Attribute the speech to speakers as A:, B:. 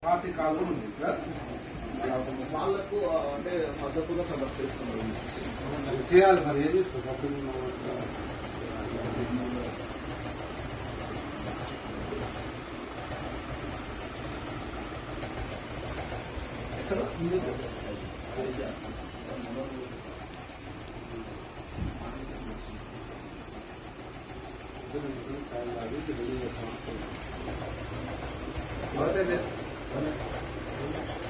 A: Party call కూడా ఉంది కదా?
B: వాళ్ళకు ఆ, అంటే మద్దతుగా సపోర్ట్ చేస్తున్నారు
A: చేయాలి మరి ఏది సభ్యులు
B: ఎక్కడ
A: చాలా రెడీ చేస్తాం
B: ఎవరైతే